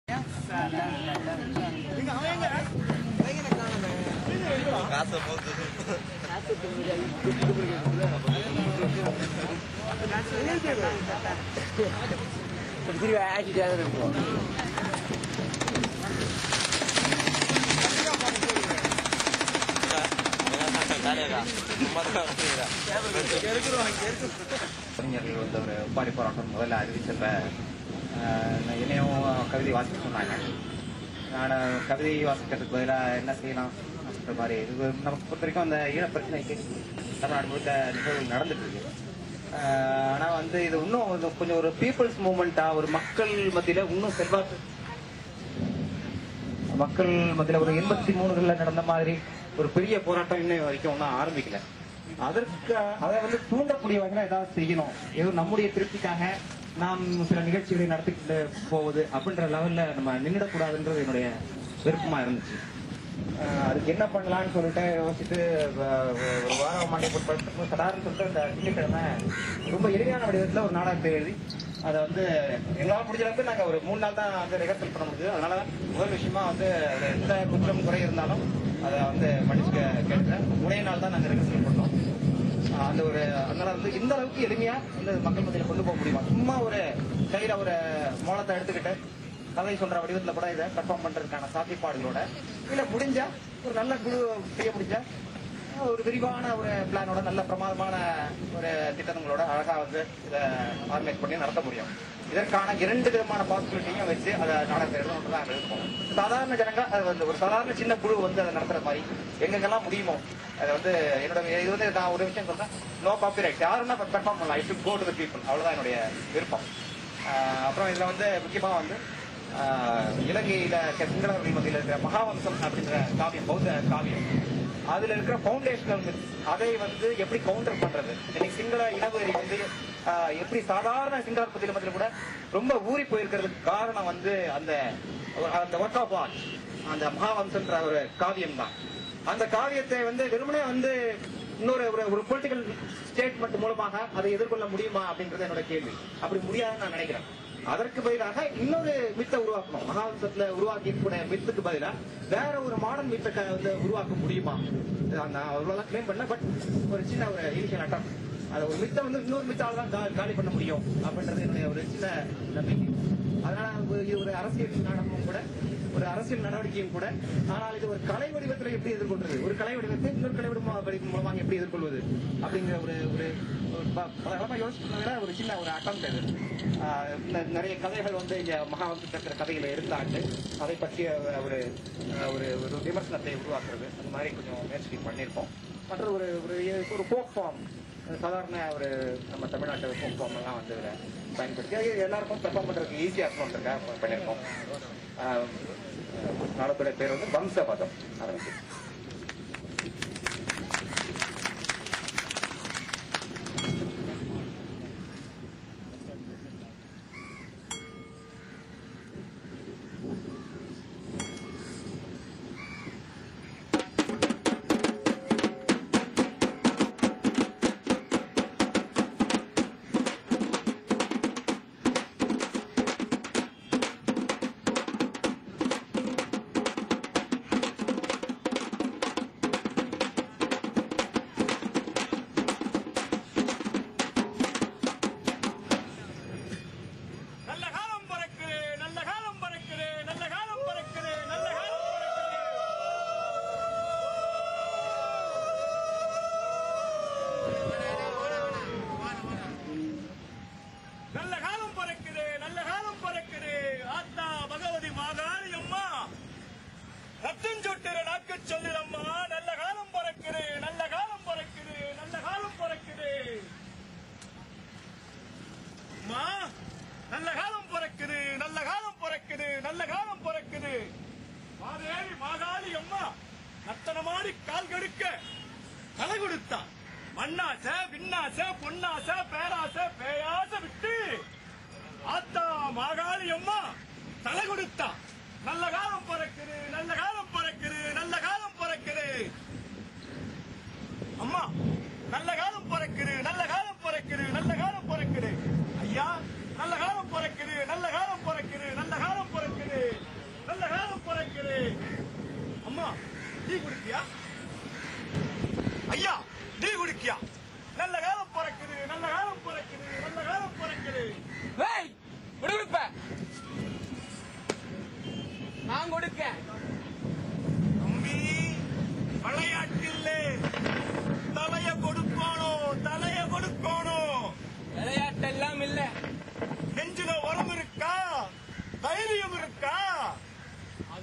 காசை போகுது திரும்பி ஆக்கிட்டே இருப்போம் ஜாலியாக்கா சும்மா தான் கவிஞர்கள் வந்து ஒரு ஒப்பாரி போராட்டம் முதல்ல அறிவிச்சப்ப ஆஹ், நான் என்னையும் கவிதை வாசிக்க சொன்னாங்க நான் கவிதை வாசிக்கிறதுக்கு பதிலாக என்ன செய்யலாம் அப்படின்ற மாதிரி இது நமக்கு பொறுத்த வரைக்கும் அந்த ஈழ பிரச்சனைக்கு தமிழ்நாடு முழுக்க நிகழ்வுகள் நடந்துட்டு இருக்கு ஆஹ், ஆனா வந்து இது இன்னும் வந்து கொஞ்சம் ஒரு பீப்புள்ஸ் மூமெண்டா ஒரு மக்கள் மத்தியில இன்னும் செல்வாக்கு மக்கள் மத்தியில ஒரு எண்பத்தி மூணுகள்ல நடந்த மாதிரி ஒரு பெரிய போராட்டம் இன்னும் வரைக்கும் ஒன்றும் ஆரம்பிக்கல அதற்கு அதை வந்து தூண்டக்கூடிய வகையில ஏதாவது செய்யணும் ஏதோ நம்முடைய திருப்திக்காக நாம் சில நிகழ்ச்சிகளை நடத்திக்கிட்டு போவது அப்படின்ற லெவல்ல நம்ம நின்றுடக்கூடாதுன்றது என்னுடைய விருப்பமா இருந்துச்சு ஆஹ் அதுக்கு என்ன பண்ணலாம்னு சொல்லிட்டு யோசிச்சுட்டு வ- வ- ஒரு வாரம் மண்டை போட்டு படுத்து சடார்னு சொல்லிட்டு அந்த திங்கட்கிழமை ரொம்ப எளிமையான வடிவத்துல ஒரு நாடகத்தை எழுதி அதை வந்து எங்களால் முடிஞ்ச அளவுக்கு நாங்கள் ஒரு மூணு நாள் தான் வந்து ரிஹர்சல் பண்ண முடியுது அதனால முதல் விஷயமா வந்து அதுல எந்த குற்றம் குறை இருந்தாலும் அதை வந்து மன்னிச்சுக்க கேட்டுக்கிறேன் ஒரே நாள் தான் நாங்கள் ரிஹர்சல் பண்ணோம் ஆஹ் அந்த ஒரு அதனால வந்து இந்த அளவுக்கு எளிமையா வந்து மக்கள் மத்தியில கொண்டு போக முடியுமா சும்மா ஒரு கையில ஒரு மோளத்தை எடுத்துக்கிட்டு கதை சொல்ற வடிவத்துல கூட இதை பெர்ஃபார்ம் பண்றதுக்கான சாத்தியப்பாடுகளோட இல்ல முடிஞ்சா ஒரு நல்ல குழு செய்ய முடிஞ்சா ஒரு விரிவான ஒரு பிளானோட நல்ல பிரமாதமான ஒரு திட்டங்களோட அழகா வந்து இதை ஆர்கனைஸ் பண்ணி நடத்த முடியும் இதற்கான இரண்டு விதமான பாசிபிலிட்டியும் வச்சு அதை நாடகத்தை எழுதணும் தான் எழுதுவோம் சாதாரண ஜனங்க அது வந்து ஒரு சாதாரண சின்ன குழு வந்து அதை நடத்துற மாதிரி எங்கெங்கெல்லாம் முடியுமோ அதை வந்து என்னோட இது வந்து நான் ஒரு விஷயம் சொல்றேன் நோ காப்பிரைட் யாருன்னா பெர்ஃபார்ம் பண்ணலாம் I should go to the people அவ்வளவுதான் என்னுடைய விருப்பம் ஆஹ் அப்புறம் இதுல வந்து முக்கியமா வந்து ஆஹ் இலங்கையில சிங்களவர்கள் மத்தியில் இருக்கிற மகாவம்சம் அப்படின்ற காவியம் பௌத்த காவியம் அதுல இருக்கிற ஃபவுண்டேஷனல் மித்ஸ் அதை வந்து எப்படி கவுண்டர் பண்றது இன்னைக்கு சிங்கள இனவெறி வந்து ஆஹ், எப்படி சாதாரண சிங்கள பத்தியில மத்தியில கூட ரொம்ப ஊறி போயிருக்கிறதுக்கு காரணம் வந்து அந்த அந்த ஒர்க் ஆஃப் ஆர்ட் அந்த மகாவம்சன்ற ஒரு காவியம் தான் அந்த காவியத்தை வந்து வெறுமனே வந்து இன்னொரு ஒரு ஒரு பொலிட்டிக்கல் ஸ்டேட்மெண்ட் மூலமாக அதை எதிர்கொள்ள முடியுமா அப்படின்றது என்னோட கேள்வி அப்படி முடியாதுன்னு நான் நினைக்கிறேன் அதற்கு பதிலாக இன்னொரு மித்தை உருவாக்கணும் மகாவம்சத்துல உருவாக்கி கூட மித்துக்கு பதிலா வேற ஒரு மாடர்ன் மித்தை க- வந்து உருவாக்க முடியுமா நான் அவ்வளவுதான் கிளைம் பண்ண பட் ஒரு சின்ன ஒரு இனிஷியல் அட்டம் அது ஒரு மித்தை வந்து இன்னொரு மித்தால தான் கா- காலி பண்ண முடியும் அப்படின்றது என்னுடைய ஒரு சின்ன நம்பிக்கை அதனால ஒரு- இது ஒரு அரசியல் நாடகமும் கூட ஒரு அரசியல் நடவடிக்கையும் கூட ஆனால் இது ஒரு கலை வடிவத்தில் எப்படி எதிர்கொள்றது ஒரு கலை வடிவத்தை இன்னொரு கலை வடிவ வடிவம் மூலமாக எப்படி எதிர்கொள்வது அப்படிங்கிற ஒரு ஒரு ஒரு ப- பலமா யோசிக்கிறத ஒரு சின்ன ஒரு அட்டம் இது ஆஹ் ந- நிறைய கதைகள் வந்து இங்க மகாவம்சத்தில் இருக்கிற கதைகளை இருந்தாண்டு அதை பற்றிய ஒரு ஆஹ் ஒரு ஒரு விமர்சனத்தை உருவாக்குறது அந்த மாதிரி கொஞ்சம் முயற்சி பண்ணியிருக்கோம் மற்ற ஒரு ஒரு ஒரு ஃபோக் ஃபார்ம் சாதாரண ஒரு நம்ம தமிழ்நாட்டு ஃபோக் ஃபார்ம் எல்லாம் வந்து இதுல பயன்படுத்தி அது எல்லாருக்கும் பெர்ஃபார்ம் பண்றதுக்கு ஈஸியாக இருக்கணுன்றதுக்காக பண்ணியிருக்கோம் ஆஹ் நாடகத்தோட பேர் வந்து வம்சபதம் ஆரம்பிச்சு நல்ல காலம் பறக்குது நல்ல காலம் பறக்குது நல்ல காலம் பறக்குது நல்ல காலம் பறக்குது நல்ல காலம் பறக்குது நல்ல காலம் பறக்குது ஆத்தா பகவதி மாகாளி அம்மா ரத்தம் சொட்டுற நாக்கு சொல்லிடம்மா நல்ல காலம் பறக்குது நல்ல காலம் பறக்குது நல்ல காலம் பறக்குது அம்மா நல்ல காலம் பிறக்குது நல்ல காலம் பிறக்குது நல்ல காலம் பிறக்குது மாதேவி மாகாளி அம்மா நத்தனமாடி கால் கடுக்க தலை கொடுத்தா மண்ணாச பின்னாச பொன்னாச பேராச பேயாச விட்டு ஆத்தா மாகாளி அம்மா தலை கொடுத்தா நல்ல காலம் பிறக்குது நல்ல காலம் பிறக்குது நல்ல காலம் பிறக்குது அம்மா நல்ல காலம் பிறக்குது நல்ல காலம் பிறக்குது நல்ல காலம் பிறக்குது ஐயா நல்ல காலம் பிறக்குது நல்ல காலம் பிறக்குது நல்ல காலம் பிறக்குது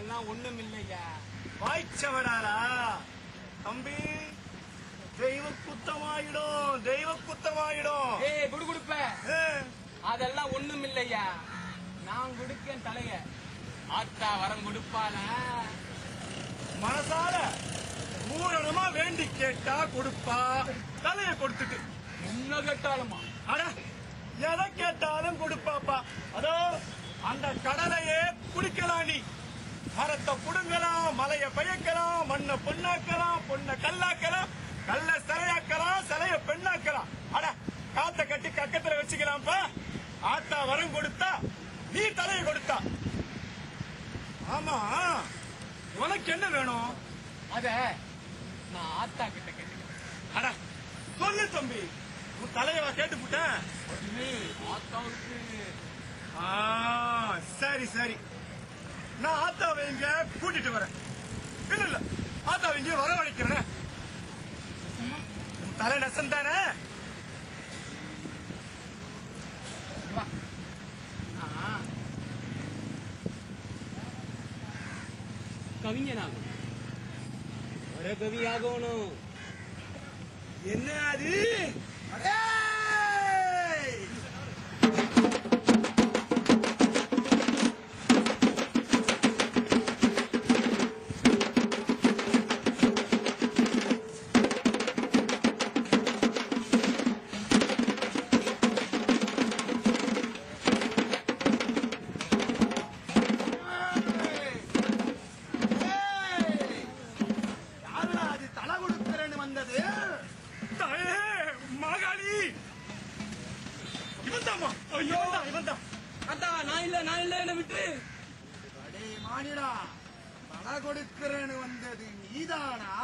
அதெல்லாம் ஒண்ணும் இல்லையா வாய்ச்சவடாரா தம்பி தெய்வ குத்தமாயிடும் தெய்வ குத்தமாயிடும் ஏய் குடுகுடுப்ப ஏ, அதெல்லாம் ஒண்ணும் இல்லையா நான் கொடுக்கேன் தலைய ஆத்தா வரம் கொடுப்பால மனசால பூரணமா வேண்டி கேட்டா கொடுப்பா தலைய கொடுத்துட்டு என்ன கேட்டாலுமா அட எதை கேட்டாலும் கொடுப்பாப்பா அதோ அந்த கடலையே குடிக்கலாம் நீ மரத்தை புடுங்கலாம் மலைய பயக்கலாம் மண்ணை பொண்ணாக்கலாம் பொண்ணை கல்லாக்கலாம் கல்ல சிலையாக்கலாம் சிலைய பெண்ணாக்கலாம் அட காத்த கட்டி கக்கத்துல வச்சுக்கலாம்ப்பா ஆத்தா வரம் கொடுத்தா நீ தலைய கொடுத்தா ஆமா உனக்கு என்ன வேணும் அத நான் ஆத்தா கிட்ட கேட்டுக்கிறேன் அட சொல்லு தம்பி உன் தலையவா கேட்டுப்புட்டேன் அது ஆத்தாவுக்கு ஆ, சரி சரி நான் ஆத்தாவை இங்க கூட்டிட்டு வரேன் இல்ல இல்ல ஆத்தாவை இங்க வரவழைக்கிறேன் உன் தலை நெசம் தானே வா. நான் கவிஞனாகணும் ஒரு கவியாகணும் என்ன அது அடேய்! யாருடா அது தலை கொடுக்கிறேன்னு வந்தது தாயே, மாகாளி இவன் தாமா இவன் தான் இவன் தான் அத்தா நான் இல்ல நான் இல்ல என்ன விட்டு அடே மானிடா தலை கொடுக்கிறேன்னு வந்தது நீதானா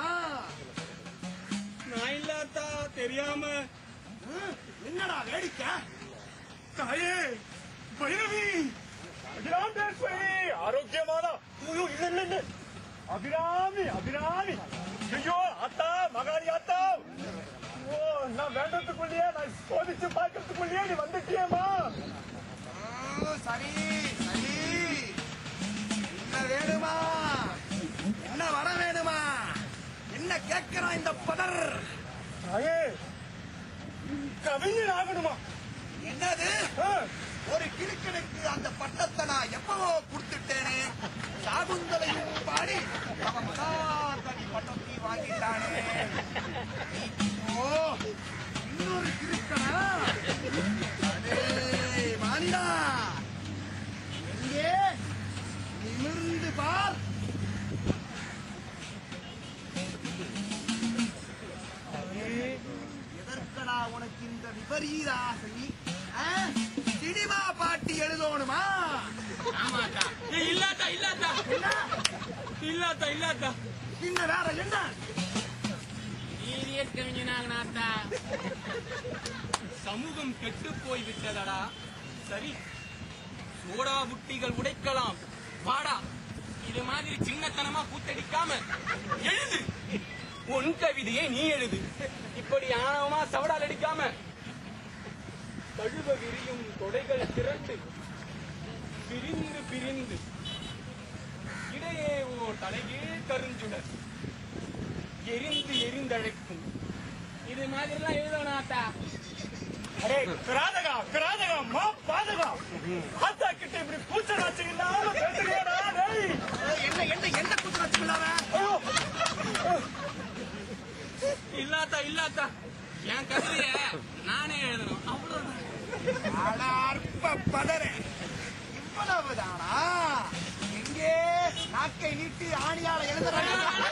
நான் இல்ல அத்தா தெரியாம ஹம், என்னடா வேடிக்கை தாயே பைரவி அபிராமேஸ்வரி ஆரோக்கியமாதா ஐயோ இல்ல இல்ல இல்ல அபிராமி அபிராமி ஐயோ அத்தா மகாரி அத்தா ஓ நான் வேண்டத்துக்குள்ளேயே நான் சோதிச்சு பார்க்கறதுக்குள்ளேயே நீ வந்துட்டியேமா ஓ, சரி சரி என்ன வேணுமா என்ன வர வேணுமா என்ன கேட்கிறான் இந்த பதர் தாயே கவிஞர் ஆகணுமா என்னது ஆ, ஒரு கிழக்கனுக்கு அந்த பட்டத்தை நான் எப்பவோ கொடுத்துட்டேனே சாகுந்தலையும் பாடி அவன் மகாகவி பட்டத்தை வாங்கிட்டானே ஓ இன்னொரு கிருக்கனா அடே மானிடா எங்கே நிமிர்ந்து பார் எதற்கடா உனக்கு இந்த விபரீத ஆசை ஆ? சினிமா பாட்டி எழுதணுமா ஆமாட்டா இல்லாத்தா இல்லாத்தா இல்லாத்தா இல்லாத்தா பின்ன வேற என்ன நீதிய கவிஞனாகனாத்தா சமூகம் கெட்டு போய் விட்டதடா சரி சோடா புட்டிகள் உடைக்கலாம் வாடா இது மாதிரி சின்னத்தனமா கூத்தடிக்காம எழுது உன் கவிதையை நீ எழுது இப்படி ஆணவமா சவடால் அடிக்காம தழுவ விரியும் தொடைகள் திரண்டு பிரிந்து பிரிந்து இடையே ஓ தலையே கருஞ்சுடர் எரிந்து எரிந்தழைக்கும் இது மாதிரிலாம் எழுதணாத்தா அரே கிராதகா கிராதகா மா பாதகா ஆத்தா கிட்ட இப்படி பூச்ச நாச்சு இல்லாம பேசுறியாடா டேய் என்ன என்ன என்ன குற்றம் இல்லாம ஐயோ இல்லாத்தா இல்லாத்தா என் கவிதைய நானே எழுதணும் அவ்வளவுதான் அட அற்ப பதறே இவ்வளவுதானா எங்கே நாக்கை நீட்டி ஆணியால எழுதுறாங்க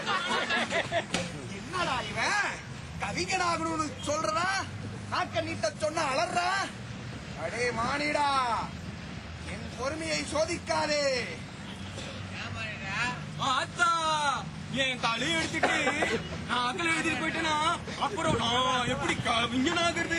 என்னடா இவன் கவிஞனாகணும்னு சொல்றா நாக்க நீட்ட சொன்ன அலறா அடே மானிடா என் பொறுமையை சோதிக்காதே ஆத்தா என் தலையை எடுத்துட்டு நான் அகல எழுதிட்டு போயிட்டேனா அப்புறம் நான் எப்படி கவிஞனாகிறது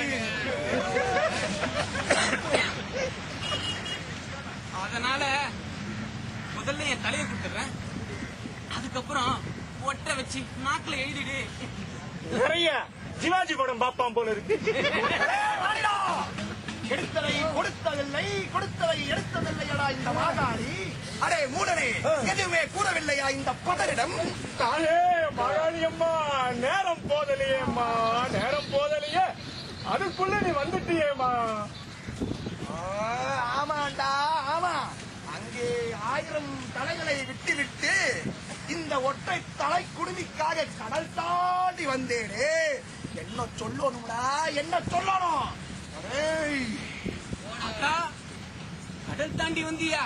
அதனால முதல்ல என் தலையை கொடுத்துறேன் அதுக்கப்புறம் ஒட்ட வச்சு நாக்குல எழுதிடு நிறைய சிவாஜி படம் பாப்பான் போல இருக்கு மானிடா எடுத்ததை கொடுத்ததில்லை கொடுத்ததை எடுத்ததில்லையடா இந்த மாகாளி அடே மூடனே எதுவுமே கூறவில்லையா இந்த பதரிடம் தாயே மகாளி அம்மா நேரம் போதலையேம்மா நேரம் போதலையே அதுக்குள்ள நீ வந்துட்டியேம்மா ஆ, ஆமாண்டா ஆமா அங்கே ஆயிரம் தலைகளை விட்டு விட்டு இந்த ஒற்றை தலை குடுமிக்காக கடல் தாண்டி வந்தேனே என்ன சொல்லணும்டா என்ன சொல்லணும் ஏய், அக்கா கடல் தாண்டி வந்தியா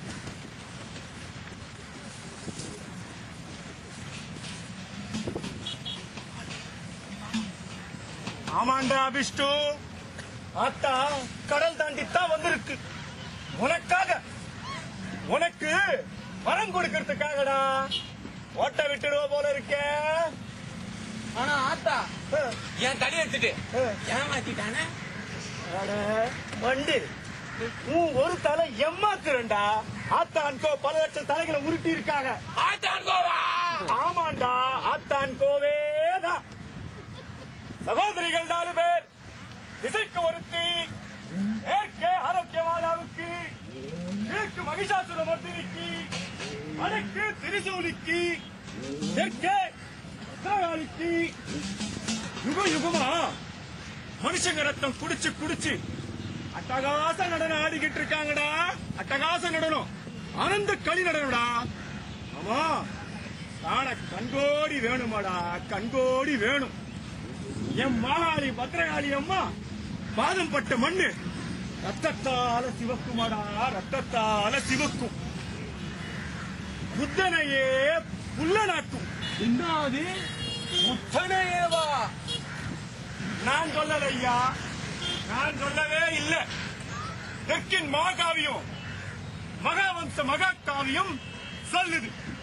ஆமாண்டா விஷ்ணு ஆத்தா கடல் தாண்டித்தான் வந்திருக்கு உனக்காக உனக்கு வரம் கொடுக்கறதுக்காகடா ஓட்ட விட்டுடுவ போல இருக்கே ஆனா ஆத்தா என் தடி எடுத்துட்டு ஏமாத்திட்டானே அட, வண்டு உன் ஒரு தலை எம்மாக்குறண்டா ஆத்தான்கோ பல லட்சம் தலைகளை உருட்டி இருக்காங்க ஆத்தான் கோவா ஆமாண்டா ஆத்தான் கோவேதான் சகோதரிகள் நாலு பேர் திசைக்கு ஒருத்தி மேற்கே ஆரோக்கியமாதாவுக்கு கிழக்கு மகிஷாசுர மர்தினிக்கு வடக்கு திரிசூலிக்கு தெற்கே உத்தரகாளிக்கு யுக யுகமா மனுஷங்க ரத்தம் குடிச்சு குடிச்சு அட்டகாச நடனம் ஆடிக்கிட்டு இருக்காங்கடா அட்டகாச நடனம் ஆனந்த களி நடனம்டா ஆமா காண கண்கோடி வேணுமாடா கண்கோடி வேணும் என் மாகாளி பத்திரகாளி அம்மா பாதம் பட்ட மண்ணு ரத்தத்தால சிவக்குமாடா ரத்தத்தால சிவக்கும் புத்தனையே புல்லனாக்கும் என்னது முத்தனையேவா நான் சொல்லல ஐயா நான் சொல்லவே இல்ல தெற்கின் மகாகாவியம் மகாவம்ச மகாகாவியம் சொல்லுது